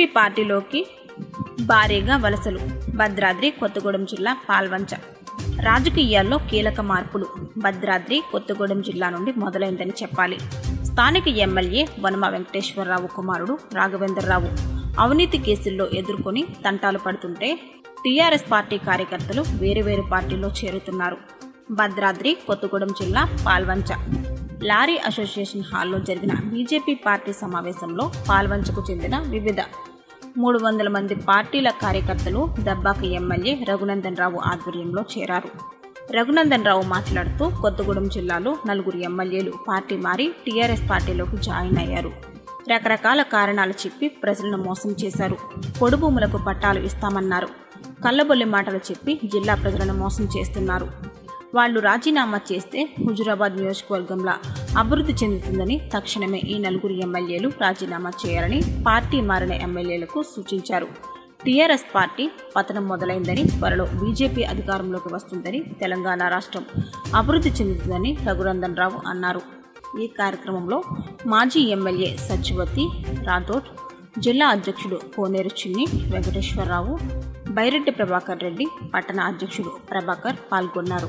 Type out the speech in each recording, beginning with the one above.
BJP పార్టీలోకి భారీగా వలసలు భద్రాద్రి కొత్తగూడెం జిల్లా పాల్వంచ రాజకీయాల్లో కీలక మార్పులు భద్రాద్రి కొత్తగూడెం జిల్లా నుండి మొదలైందని చెప్పాలి స్థానిక ఎమ్మెల్యే వనమ వెంకటేశ్వరరావు కుమారుడు రాఘవేంద్రరావు అవినీతి కేసుల్లో ఎదుర్కొని తంటాలు పడుతుంటే టీఆర్ఎస్ పార్టీ కార్యకర్తలు వేరు వేరు పార్టీల్లో చేరుతున్నారు భద్రాద్రి కొత్తగూడెం జిల్లా పాల్వంచ లారీ అసోసియేషన్ హాల్లో జరిగిన బీజేపీ పార్టీ సమావేశంలో పాల్వంచకు చెందిన వివిధ మూడు వందల మంది పార్టీల కార్యకర్తలు దబ్బాక ఎమ్మెల్యే రఘునందన్ రావు ఆధ్వర్యంలో చేరారు రఘునందన్ రావు మాట్లాడుతూ కొత్తగూడెం జిల్లాలో నలుగురు ఎమ్మెల్యేలు పార్టీ మారి టీఆర్ఎస్ పార్టీలోకి జాయిన్ అయ్యారు రకరకాల కారణాలు చెప్పి ప్రజలను మోసం చేశారు పొడు భూములకు పట్టాలు ఇస్తామన్నారు కళ్ళబొల్లి మాటలు చెప్పి జిల్లా ప్రజలను మోసం చేస్తున్నారు వాళ్ళు రాజీనామా చేస్తే హుజురాబాద్ నియోజకవర్గంలో అభివృద్ధి చెందుతుందని తక్షణమే ఈ నలుగురు ఎమ్మెల్యేలు రాజీనామా చేయాలని పార్టీ మారిన ఎమ్మెల్యేలకు సూచించారు టీఆర్ఎస్ పార్టీ పతనం మొదలైందని త్వరలో బీజేపీ అధికారంలోకి వస్తుందని తెలంగాణ రాష్ట్రం అభివృద్ధి చెందుతుందని రఘునందన్ రావు అన్నారు ఈ కార్యక్రమంలో మాజీ ఎమ్మెల్యే సచివతి రాథోడ్ జిల్లా అధ్యక్షుడు కోనేరు చిన్ని వెంకటేశ్వరరావు బైరెడ్డి ప్రభాకర్ రెడ్డి పట్టణ అధ్యక్షుడు ప్రభాకర్ పాల్గొన్నారు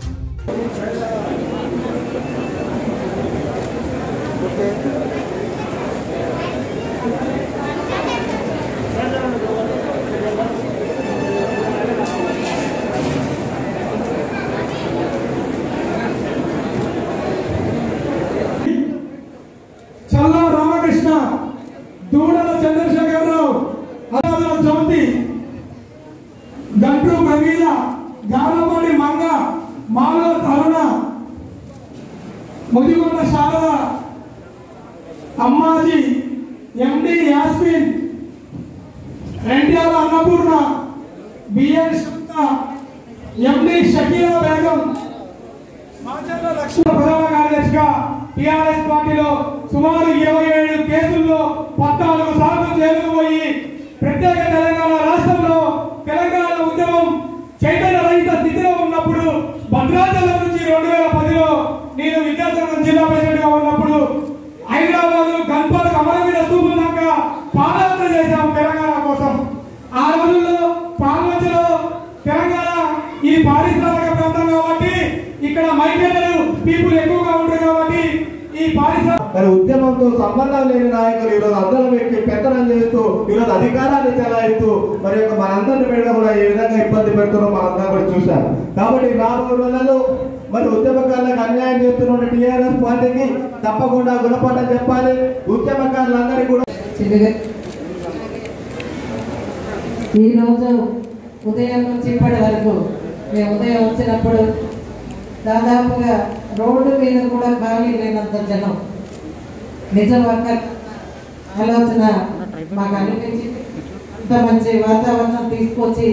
చల్లా రామకృష్ణ దూడల చంద్రశేఖరరావు అనాథల చౌతి గంటు గంగీల గాలపాడి మంగ మాల తరుణ ముదిగొండ శారద అమ్మాజీ ఎండి యాస్మిన్ రెండ్యాల అన్నపూర్ణ బిఎన్ శంక ఎండి షకీరా బేగం మాచర్ల లక్ష్మణ ప్రధాన కార్యదర్శిగా టిఆర్ఎస్ పార్టీలో సుమారు ఇరవై ఏడు కేసుల్లో పద్నాలుగు సార్లు జైలుకు పోయి ప్రత్యేక తెలంగాణ రాష్ట్రంలో తెలంగాణ ఉద్యమం చైతన్య రహిత స్థితిలో ఉన్నప్పుడు భద్రాచలం నుంచి రెండు వేల పదిలో నేను విద్యాసంఘం జిల్లా ప్రెసిడెంట్ గా ఉన్నప్పుడు హైదరాబాద్ గన్పూర్ అమరవీర స్తూపం దాకా పాదయాత్ర చేశాం తెలంగాణ కోసం ఆ రోజుల్లో పాల్వంచలో తెలంగాణ ఈ పారిశ్రామిక ప్రాంతం కాబట్టి ఇక్కడ మైగ్రేటర్లు పీపుల్ ఎక్కువగా ఉంటారు కాబట్టి ఈ పారిశ్రామిక మరి ఉద్యమంతో సంబంధం లేని నాయకులు ఈరోజు అందరం పెట్టి పెత్తనం చేస్తూ ఈరోజు అధికారాన్ని చెలాయిస్తూ మరి యొక్క మనందరిని మీద కూడా ఏ విధంగా ఇబ్బంది పెడుతున్నారో మనందరం కూడా చూశారు కాబట్టి రాబోయే రోజులలో మరి ఉద్యమకారులకు అన్యాయం చేస్తున్న టీఆర్ఎస్ పార్టీకి తప్పకుండా గుణపాఠం చెప్పాలి ఉద్యమకారులందరికీ కూడా చిన్నగా ఈరోజు ఉదయం నుంచి ఇప్పటి వరకు మేము ఉదయం వచ్చినప్పుడు దాదాపుగా రోడ్డు మీద కూడా ఖాళీ లేనంత జనం నిజం అక్క ఆలోచన మాకు అనిపించింది ఇంత మంచి వాతావరణం తీసుకొచ్చి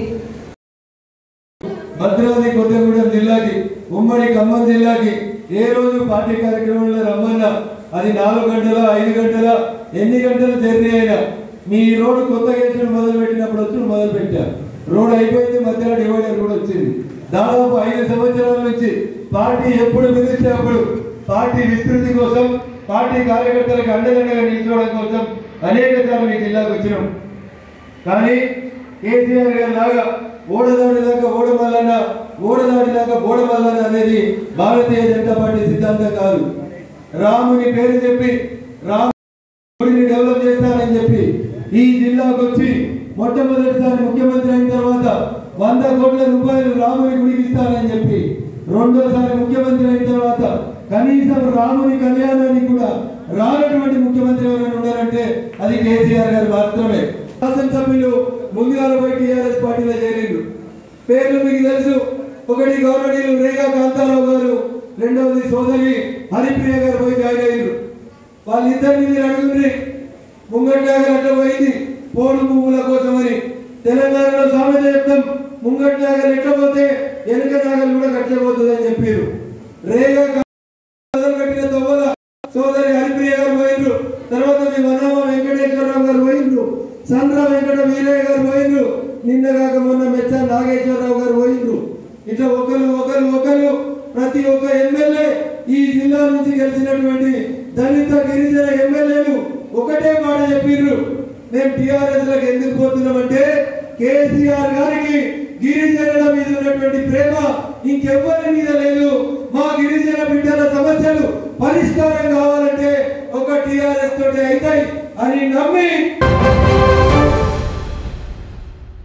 భద్రాద్రి కొత్తగూడెం జిల్లాకి ఉమ్మడి ఖమ్మం జిల్లాకి ఏ రోజు పార్టీ కార్యక్రమంలో రమ్మన్నా అది నాలుగు గంటల ఐదు గంటల ఎన్ని గంటల జర్నీ అయినా మీ ఈ రోడ్డు కొత్త కేసులు మొదలు పెట్టినప్పుడు వచ్చి మొదలు పెట్టారు రోడ్ అయిపోయింది మధ్యలో డివైడర్ కూడా వచ్చింది దాదాపు ఐదు సంవత్సరాల నుంచి పార్టీ ఎప్పుడు పిలిస్తే అప్పుడు పార్టీ విస్తృతి కోసం పార్టీ కార్యకర్తలకు అండదండగా నిల్చోవడం కోసం అనేక సార్లు ఈ జిల్లాకు వచ్చినాం కానీ కేసీఆర్ గారి లాగా ఓడదాడి దాకా ఓడమల్లన్న ఓడదాడి దాకా ఓడమల్లన్న అనేది భారతీయ జనతా పార్టీ సిద్ధాంతం కాదు రాముని పేరు చెప్పి రాముడిని డెవలప్ చేస్తానని చెప్పి ఈ జిల్లాకు వచ్చి మొట్టమొదటిసారి ముఖ్యమంత్రి అయిన తర్వాత వంద కోట్ల రూపాయలు రాముని గుడికి ఇస్తానని చెప్పి రెండోసారి ముఖ్యమంత్రి అయిన తర్వాత కనీసం రాముని కళ్యాణానికి కూడా రానటువంటి ముఖ్యమంత్రి ఎవరైనా ఉన్నారంటే అది కేసీఆర్ గారు మాత్రమే శాసనసభ్యులు ముందుగా పోయి టీఆర్ఎస్ పార్టీలో చేరిండ్రు పేర్లు మీకు తెలుసు ఒకటి గౌరవనీయులు రేఖా కాంతారావు గారు రెండవది సోదరి హరిప్రియ గారు పోయి జాయిన్ అయ్యారు వాళ్ళిద్దరిని మీరు అడుగుండ్రి ముంగట్ నాగర్ అట్లా పోయింది పోడు పువ్వుల కోసమని తెలంగాణలో సామెత చెప్తాం ముంగట్ నాగర్ ఎట్లా పోతే వెనుక నాగర్ కూడా కట్టబోతుంది అని చెప్పారు రేగా మొదలు కట్టిన తొవ్వల సోదరి హరిప్రియ గారు పోయిండ్రు తర్వాత మీ వనమ వెంకటేశ్వరరావు గారు పోయిండ్రు చంద్ర వెంకట వీరయ్య గారు పోయిండ్రు నిన్న కాక మొన్న మెచ్చ నాగేశ్వరరావు గారు పోయిండ్రు ఇట్లా ఒకరు ఒకరు ఒకరు ప్రతి ఒక్క ఎమ్మెల్యే ఈ జిల్లా నుంచి గెలిచినటువంటి దళిత గిరిజన ఎమ్మెల్యేలు ఒకటే మాట చెప్పిర్రు మేము టిఆర్ఎస్ లకు ఎందుకు పోతున్నామంటే కేసీఆర్ గారికి గిరిజనుల మీద ఉన్నటువంటి ప్రేమ ఇంకెవ్వరి మీద లేదు మా గిరిజన బిడ్డల సమస్యలు పరిష్కారం కావాలంటే ఒక టిఆర్ఎస్ తోటి అవుతాయి అని నమ్మి